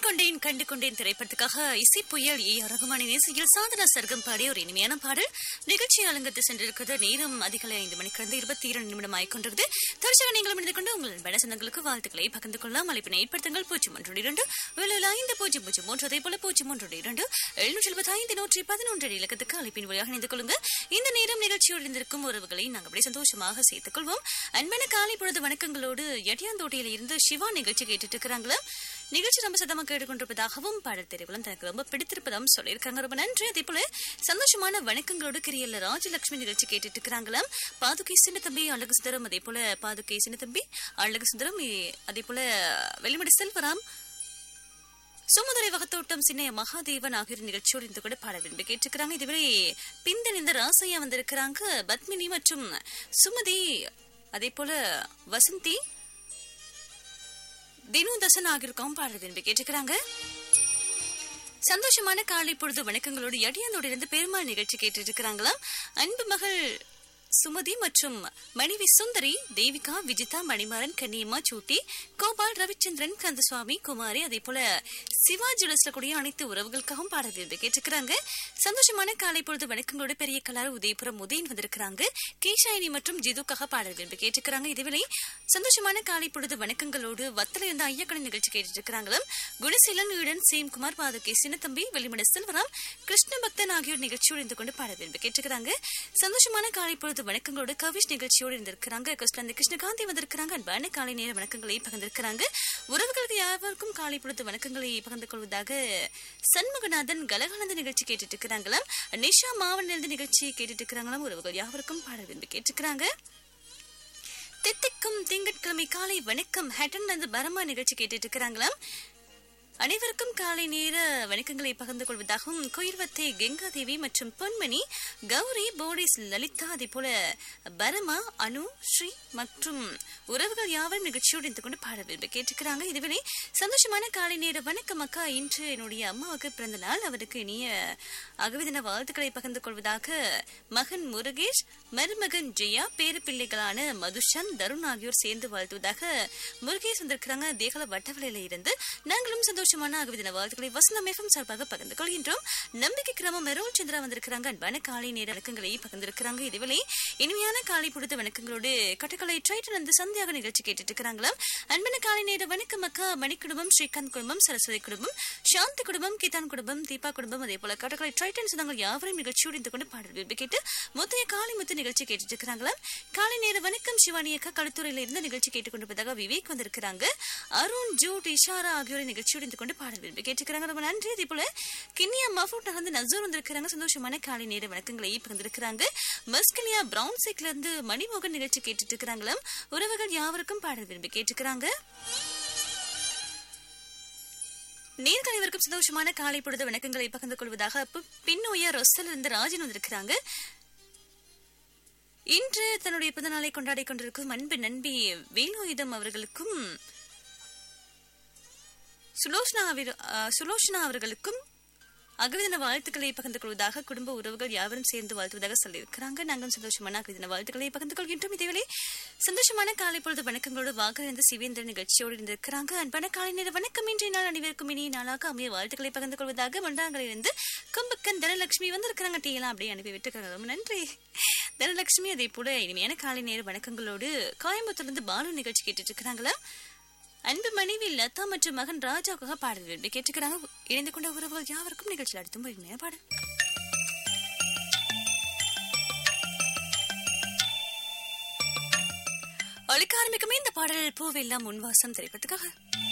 கொண்டேன் கண்டு கொண்டேன் திரைப்படத்துக்காக இசை புயல் ஏ ஆர் ரகுமானின் இசையில் சாதனா சர்க்கம் பாடிய ஒரு இனிமையான பாடல் நிகழ்ச்சி அலங்கத்து சென்றிருக்கிறது நேரம் அதிகாலை ஐந்து மணி கடந்து இருபத்தி இரண்டு நிமிடம் ஆய்கொண்டிருக்கிறது தற்சக நீங்கள் இணைந்து கொண்டு உங்கள் படசந்தங்களுக்கு வாழ்த்துக்களை பகிர்ந்து கொள்ளலாம் அழைப்பினை ஏற்படுத்துங்கள் பூஜ்ஜியம் ஒன்று இரண்டு வேலையில் ஐந்து பூஜ்ஜியம் பூஜ்ஜியம் மூன்று அதே போல பூஜ்ஜியம் ஒன்று இரண்டு எழுநூற்றி எழுபத்தி ஐந்து நூற்றி பதினொன்று இலக்கத்துக்கு அழைப்பின் வழியாக இணைந்து கொள்ளுங்க இந்த நேரம் நிகழ்ச்சியோடு இருந்திருக்கும் உறவுகளை நாங்கள் அப்படியே சந்தோஷமாக சேர்த்துக் கொள்வோம் அன்பான காலை பொழுது வணக்கங்களோடு எட்டியாந்தோட்டையில இருந்து சிவா நிகழ்ச்சி கேட்டுட்டு இருக்கிறாங்களா நிகழ்ச்சி ரொம்ப சதமா கேட்டுக்கொண்டிருப்பதாகவும் பாடல் தெரிவிலும் தனக்கு ரொம்ப பிடித்திருப்பதாகவும் சொல்லியிருக்காங்க ரொம்ப நன்றி அதே போல சந்தோஷமான வணக்கங்களோடு கிரியல்ல ராஜலட்சுமி நிகழ்ச்சி கேட்டுட்டு இருக்கிறாங்களாம் பாதுகை சின்ன தம்பி அழகு சுந்தரம் அதே போல பாதுகை சின்ன தம்பி அழகு சுந்தரம் இ- அதே போல வெளிமடி செல்வராம் சுமதுரை வகத்தோட்டம் சின்னைய மகாதேவன் ஆகியோர் நிகழ்ச்சியோடு இருந்து கூட பாட விரும்பி கேட்டிருக்கிறாங்க இதுவரை பிந்தணிந்த ராசையா வந்திருக்கிறாங்க பத்மினி மற்றும் சுமதி அதே போல வசந்தி தினோதசன் ஆகியோருக்கும் பாட விரும்பி கேட்டிருக்கிறாங்க சந்தோஷமான காலை பொழுது வணக்கங்களோடு எடியாந்தோடு இருந்து பெருமாள் நிகழ்ச்சி கேட்டுட்டு இருக்கிறாங்களாம் அன்பு மகள் சுமதி மற்றும் மனைவி சுந்தரி தேவிகா விஜிதா மணிமாறன் கன்னியம்மா சூட்டி கோபால் ரவிச்சந்திரன் கந்தசுவாமி குமாரி அதே போல சிவா ஜுவல்ஸ்ல கூடிய அனைத்து உறவுகளுக்காகவும் பாட விரும்பி கேட்டிருக்கிறாங்க சந்தோஷமான காலை பொழுது வணக்கங்களோடு பெரிய கலாறு உதயபுரம் உதயன் வந்திருக்கிறாங்க கேஷாயினி மற்றும் ஜிதுக்காக பாட விரும்பி கேட்டிருக்கிறாங்க இதுவேளை சந்தோஷமான காலை பொழுது வணக்கங்களோடு வத்தலை இருந்த ஐயக்கடன் நிகழ்ச்சி கேட்டுட்டு இருக்கிறாங்களும் குணசீலன் ஈடன் சேம்குமார் பாதுகை சின்னத்தம்பி வெளிமட செல்வராம் கிருஷ்ண பக்தன் ஆகியோர் நிகழ்ச்சியோடு இருந்து கொண்டு பாட விரும்பி கேட்டிருக்கிறாங்க சந்தோஷமான காலை பொழுது வணக்கங்களோடு கவிஷ் நிகழ்ச்சியோடு இருந்திருக்கிறாங்க கிருஷ்ணந்தி கிருஷ்ணகாந்தி வந்திருக்கிறாங்க அன்பான காலை நேர வணக்கங்களை பகிர்ந்திருக்கிறாங்க உறவுகளுக்கு யாவருக்கும் காலை பொழுது வணக்கங்களை பகிர்ந்து கொள்வதாக சண்முகநாதன் கலகானந்த நிகழ்ச்சி கேட்டுட்டு இருக்கிறாங்களாம் நிஷா மாவன் இருந்து நிகழ்ச்சி கேட்டுட்டு இருக்கிறாங்களாம் உறவுகள் யாவருக்கும் பாட விரும்பி கேட்டிருக்கிறாங்க தித்திக்கும் திங்கட்கிழமை காலை வணக்கம் ஹேட்டன் அந்த பரமா நிகழ்ச்சி கேட்டுட்டு இருக்கிறாங்களாம் அனைவருக்கும் காலை நேர வணக்கங்களை பகிர்ந்து கொள்வதாகவும் கொயிர்வத்தை கங்காதேவி மற்றும் பொன்மணி கௌரி போடிஸ் லலிதா அதே போல பரமா அனு ஸ்ரீ மற்றும் உறவுகள் யாவரும் நிகழ்ச்சியோடு இருந்து கொண்டு பாட விரும்பி கேட்டுக்கிறாங்க இதுவரை சந்தோஷமான காலை நேர வணக்கம் அக்கா இன்று என்னுடைய அம்மாவுக்கு பிறந்த நாள் அவருக்கு இனிய அகவிதின வாழ்த்துக்களை பகிர்ந்து கொள்வதாக மகன் முருகேஷ் மருமகன் ஜெயா பேரு பிள்ளைகளான மதுஷன் தருண் ஆகியோர் சேர்ந்து வாழ்த்துவதாக முருகேஷ் வந்திருக்கிறாங்க தேகல வட்டவலையில இருந்து நாங்களும் சந்தோஷமான அகவிதின வாழ்த்துக்களை வசந்தம் எஃப்எம் சார்பாக பகிர்ந்து கொள்கின்றோம் நம்பிக்கை கிராமம் மெரோல் சந்திரா வந்திருக்கிறாங்க அன்பான காலை நேர வணக்கங்களை பகிர்ந்திருக்கிறாங்க இதுவரை இனிமையான காலை பொழுது வணக்கங்களோடு கட்டக்கலை ட்ரைட்டன் வந்து சந்தியாக நிகழ்ச்சி கேட்டுட்டு இருக்கிறாங்களாம் அன்பான காலை நேர வணக்கம் அக்கா மணி குடும்பம் ஸ்ரீகாந்த் குடும்பம் சரஸ்வதி குடும்பம் சாந்தி குடும்பம் கீதான் குடும்பம் தீபா குடும்பம் அதே போல கட்டக்கலை ட்ரைட்டன் சொந்தங்கள் யாவரையும் நிகழ்ச்சியோடு இருந்து கொண்டு பாடல் விரும்பி கேட்டு முத்தைய காலை முத்து நிகழ்ச்சி கேட்டுட்டு இருக்கிறாங்களாம் காலை நேர வணக்கம் சிவானி அக்கா களுத்துறையில இருந்து நிகழ்ச்சி கேட்டுக்கொண்டிருப்பதாக விவேக் வந்திருக்கிறாங்க அருண் ஜூட் இஷாரா ஆகியோரை நிகழ்ச்சியோடு இருந்து கொண்டு பாடல் விரும்பி கேட்டுக்கிறாங்க ரொம்ப நன்றி அதே போல கிண்ணியா மஃபூட் நகர்ந்து நசூர் வந்திருக்கிறாங்க சந்தோஷமான காலை நேர வணக்கங்களை பகிர்ந்திருக்கிறாங்க மஸ்கலியா பிரவுன் சைக்ல இருந்து மணிமோகன் நிகழ்ச்சி கேட்டுட்டு இருக்கிறாங்களாம் உறவுகள் யாவருக்கும் பாடல் விரும்பி கேட்டுக்கிறாங்க நேர்கள் அனைவருக்கும் சந்தோஷமான காலை பொழுது வணக்கங்களை பகிர்ந்து கொள்வதாக பி- பின்னோய ரொசல் இருந்து ராஜன் வந்திருக்கிறாங்க இன்று தன்னுடைய பிறந்த நாளை கொண்டாடி கொண்டிருக்கும் அன்பு நண்பி வேணுயுதம் அவர்களுக்கும் சுலோஷ்னா அவர்- அஹ், சுலோஷ்னா அவர்களுக்கும் அகவிதன வாழ்த்துக்களை பகிர்ந்து கொள்வதாக குடும்ப உறவுகள் யாவரும் சேர்ந்து வாழ்த்துவதாக சொல்லியிருக்கிறாங்க நாங்களும் சந்தோஷமான அகவிதன வாழ்த்துக்களை பகிர்ந்து கொள்கின்றோம் இதேவேளை சந்தோஷமான காலை பொழுது வணக்கங்களோடு வாகனந்த சிவேந்திரன் நிகழ்ச்சியோடு இருந்திருக்கிறாங்க அன்பான காலை நேர வணக்கம் இன்றைய நாள் அனைவருக்கும் இனிய நாளாக அமைய வாழ்த்துக்களை பகிர்ந்து கொள்வதாக மண்டாங்களிலிருந்து கும்பக்கன் தனலட்சுமி வந்திருக்கிறாங்க டீயெல்லாம் அப்படியே அனுப்பி விட்டுருக்காங்க ரொம்ப நன்றி தனலட்சுமி அதே போல இனிமையான காலை நேர வணக்கங்களோடு கோயம்புத்தூர்லேருந்து பாலு நிகழ்ச்சி கேட்டுட்டு இருக்கிறாங்களா அன்பு மனைவி லதா மற்றும் மகன் ராஜாவுக்காக பாடல் விரும்பி கேட்டுக்கிறாங்க இணைந்து கொண்ட உறவுகள் யாவருக்கும் நிகழ்ச்சியில் அடுத்தும் ஒரு பாடல் ஒழிக்க ஆரம்பிக்குமே இந்த பாடல் பூவெல்லாம் முன்வாசம் திரைப்பதற்காக